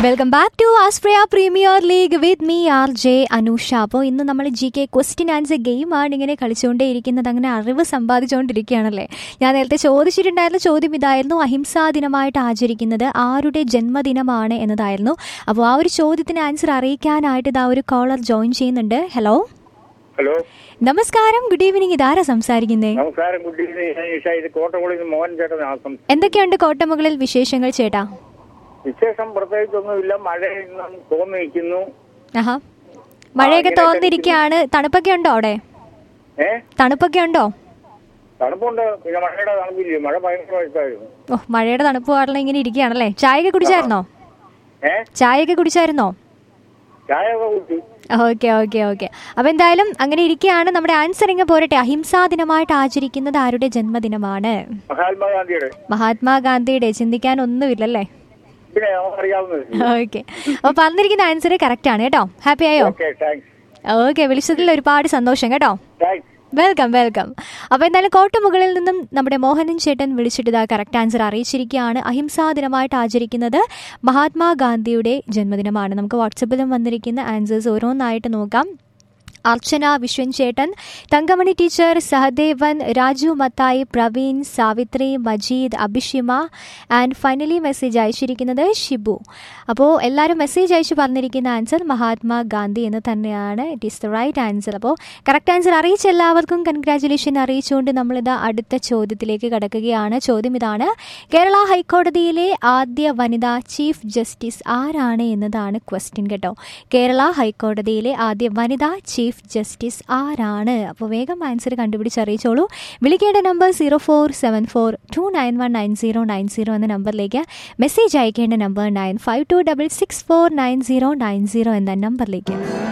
welcome back to Aspria Premier League with me R J Anusha അപ്പോൾ ഇന്ന് നമ്മൾ G K question answer ഗെയിമാണ് ഇങ്ങനെ കളിച്ചുകൊണ്ടേ ഇരിക്കുന്നത് അങ്ങനെ അറിവ് സമ്പാദിച്ചുകൊണ്ടിരിക്കുകയാണല്ലേ ഞാൻ നേരത്തെ ചോദിച്ചിട്ടുണ്ടായിരുന്ന ചോദ്യം ഇതായിരുന്നു അഹിംസാ ദിനമായിട്ട് ആചരിക്കുന്നത് ആരുടെ ജന്മദിനമാണ് എന്നതായിരുന്നു അപ്പോൾ ആ ഒരു ചോദ്യത്തിന് ആൻസർ അറിയിക്കാനായിട്ട് ഇതാ ഒരു കോളർ ജോയിൻ ചെയ്യുന്നുണ്ട് ഹലോ ഹലോ നമസ്കാരം ഗുഡ് ഈവനിങ് ഇതാരാ സംസാരിക്കുന്നേ നമസ്കാരം ഗുഡ് ഈവനിങ് ഈഷ ഇത് കോട്ടക്കുളിൽ നിന്ന് മോഹൻ ചേട്ടൻ ആസം എന്തൊക്കെയുണ്ട് കോട്ടമുകളിൽ വിശേഷങ്ങൾ ചേട്ടാ വിശേഷം പ്രത്യേകിച്ചൊന്നുമില്ല മഴ ഇന്നും തോന്നി നിൽക്കുന്നു ആഹാ മഴയൊക്കെ ഇങ്ങനെ തോന്നിരിക്കുകയാണ് തണുപ്പൊക്കെ ഉണ്ടോ അവിടെ ഏ തണുപ്പൊക്കെ ഉണ്ടോ തണുപ്പുണ്ട് പിന്നെ മഴയുടെ തണുപ്പില്ലേ മഴ ഭയങ്കര വയസ്സായിരുന്നു ഓ മഴയുടെ തണുപ്പ് കാരണം ഇങ്ങനെ ഇരിക്കുകയാണല്ലേ ചായയൊക്കെ കുടിച്ചായിരുന്നോ ഏ ചായയൊക്കെ കുടിച്ചായിരുന്നോ ചായ ഒക്കെ കുടിച്ചു ഓക്കെ ഓക്കെ ഓക്കെ അപ്പോൾ എന്തായാലും അങ്ങനെ ഇരിക്കുകയാണ് നമ്മുടെ ആൻസർ ഇങ്ങ് പോരട്ടെ അഹിംസാ ദിനമായിട്ട് ആചരിക്കുന്നത് ആരുടെ ജന്മദിനമാണ് മഹാത്മാഗാന്ധിയുടെ മഹാത്മാഗാന്ധിയുടെ ചിന്തിക്കാൻ ഒന്നുമില്ലല്ലേ പിന്നെ നമുക്കറിയാവുന്നത് ഓക്കെ അപ്പോൾ പറഞ്ഞിരിക്കുന്ന ആൻസർ കറക്റ്റ് ആണ് കേട്ടോ ഹാപ്പി ആയോ ഓക്കെ താങ്ക്സ് ഓക്കെ വിളിച്ചതിൽ ഒരുപാട് സന്തോഷം കേട്ടോ താങ്ക്സ് വെൽക്കം വെൽക്കം അപ്പോൾ എന്തായാലും കോട്ടമുകളിൽ നിന്നും നമ്മുടെ മോഹനൻ ചേട്ടൻ വിളിച്ചിട്ട് ഇതാ കറക്റ്റ് ആൻസർ അറിയിച്ചിരിക്കുകയാണ് അഹിംസാ ദിനമായിട്ട് ആചരിക്കുന്നത് മഹാത്മാഗാന്ധിയുടെ ജന്മദിനമാണ് നമുക്ക് വാട്സപ്പിലും വന്നിരിക്കുന്ന ആൻസേഴ്സ് ഓരോന്നായിട്ട് നോക്കാം അർച്ചന വിശ്വൻ ചേട്ടൻ Thankamani teacher Sahadevan Raju Mathai Praveen Savitri Majeed Abhishima and finally message അയച്ചിരിക്കുന്നത് ഷിബു അപ്പോൾ എല്ലാവരും മെസ്സേജ് അയച്ച് പറഞ്ഞിരിക്കുന്ന ആൻസർ മഹാത്മാ ഗാന്ധി എന്ന് തന്നെയാണ് it is the right answer അപ്പോൾ കറക്റ്റ് ആൻസർ അറിയിച്ച എല്ലാവർക്കും കൺഗ്രാറ്റുലേഷൻ അറിയിച്ചുകൊണ്ട് നമ്മളിത് അടുത്ത ചോദ്യത്തിലേക്ക് കടക്കുകയാണ് ചോദ്യം ഇതാണ് കേരള ഹൈക്കോടതിയിലെ ആദ്യ വനിതാ ചീഫ് ജസ്റ്റിസ് ആരാണ് എന്നതാണ് ക്വസ്റ്റ്യൻ കേട്ടോ കേരള ഹൈക്കോടതിയിലെ ആദ്യ വനിതാ ചീഫ് ജസ്റ്റിസ് ആരാണ് അപ്പോൾ വേഗം ആൻസർ കണ്ടുപിടിച്ചറിയിച്ചോളൂ വിളിക്കേണ്ട number zero four seven four two nine one nine zero nine zero എന്ന നമ്പറിലേക്ക് മെസ്സേജ് അയക്കേണ്ട number nine five two double six four nine zero nine zero എന്ന നമ്പറിലേക്ക്